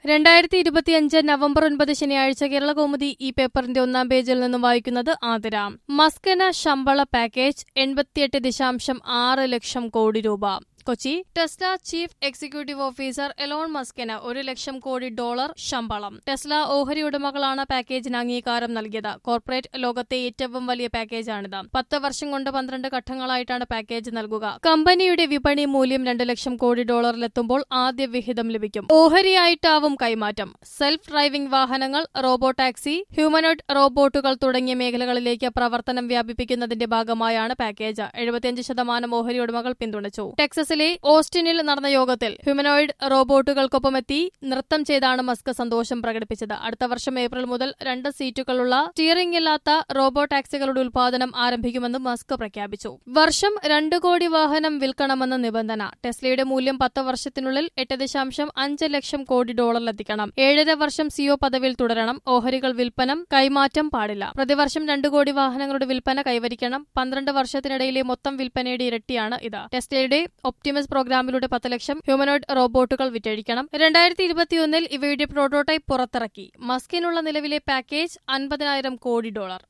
രണ്ടായിരത്തി ഇരുപത്തിയഞ്ച് നവംബർ ഒൻപത് ശനിയാഴ്ച കേരള കൗമുദി ഈ പേപ്പറിന്റെ ഒന്നാം പേജിൽ നിന്നും വായിക്കുന്നത് ആതിര മസ്കന ശമ്പള പാക്കേജ് എൺപത്തിയെട്ട് ദശാംശം ആറ് ലക്ഷം കോടി രൂപ Kochi Tesla chief executive officer Elon മസ്കിന് ഒരു ലക്ഷം കോടി ഡോളർ ശമ്പളം ടെസ്ല ഓഹരി ഉടമകളാണ് പാക്കേജിന് അംഗീകാരം നൽകിയത് കോർപ്പറേറ്റ് ലോകത്തെ ഏറ്റവും വലിയ പാക്കേജാണിത് പത്ത് വർഷം കൊണ്ട് പന്ത്രണ്ട് ഘട്ടങ്ങളായിട്ടാണ് പാക്കേജ് നൽകുക കമ്പനിയുടെ വിപണി മൂല്യം രണ്ട് ലക്ഷം കോടി ഡോളറിലെത്തുമ്പോൾ ആദ്യ വിഹിതം ലഭിക്കും ഓഹരിയായിട്ടാവും കൈമാറ്റം സെൽഫ് ഡ്രൈവിംഗ് വാഹനങ്ങൾ റോബോ ടാക്സി ഹ്യൂമനോയിഡ് റോബോട്ടുകൾ തുടങ്ങിയ മേഖലകളിലേക്ക് പ്രവർത്തനം വ്യാപിപ്പിക്കുന്നതിന്റെ ഭാഗമായാണ് പാക്കേജ് എഴുപത്തിയഞ്ച് ശതമാനം ഓഹരി ഉടമകൾ പിന്തുണച്ചു ടെക്സസിലെ ഓസ്റ്റിനിൽ നടന്ന യോഗത്തിൽ ഹ്യൂമനോയിഡ് റോബോട്ടുകൾക്കൊപ്പമെത്തി നൃത്തം ചെയ്താണ് മസ്ക് സന്തോഷം പ്രകടിപ്പിച്ചത് അടുത്ത വർഷം ഏപ്രിൽ മുതൽ രണ്ട് സീറ്റുകളുള്ള സ്റ്റിയറിംഗ് ഇല്ലാത്ത റോബോ ടാക്സികളുടെ ഉൽപാദനം ആരംഭിക്കുമെന്ന് മസ്ക് പ്രഖ്യാപിച്ചു വർഷം രണ്ട് കോടി വാഹനം വിൽക്കണമെന്ന നിബന്ധന ടെസ്ലയുടെ മൂല്യം പത്ത് വർഷത്തിനുള്ളിൽ എട്ട് ദശാംശം അഞ്ച് ലക്ഷം കോടി ഡോളറിലെത്തിക്കണം ഏഴര വർഷം സിഒ പദവിയിൽ തുടരണം ഓഹരികൾ വിൽപ്പനം കൈമാറ്റം പാടില്ല പ്രതിവർഷം രണ്ട് കോടി വാഹനങ്ങളുടെ വിൽപ്പന കൈവരിക്കണം പന്ത്രണ്ട് വർഷത്തിനിടയിലെ മൊത്തം വിൽപ്പനയുടെ ഇരട്ടിയാണ് ഇത് ടെസ്ലയുടെ ഒപ്റ്റിമസ് പ്രോഗ്രാമിലൂടെ പത്ത് ലക്ഷം ഹ്യൂമനോയിഡ് റോബോട്ടുകൾ വിറ്റഴിക്കണം രണ്ടായിരത്തി ഇരുപത്തിയൊന്നിൽ ഇവയുടെ പ്രോട്ടോടൈപ്പ് പുറത്തിറക്കി മസ്കിനുള്ള നിലവിലെ പാക്കേജ് അൻപതിനായിരം കോടി ഡോളർ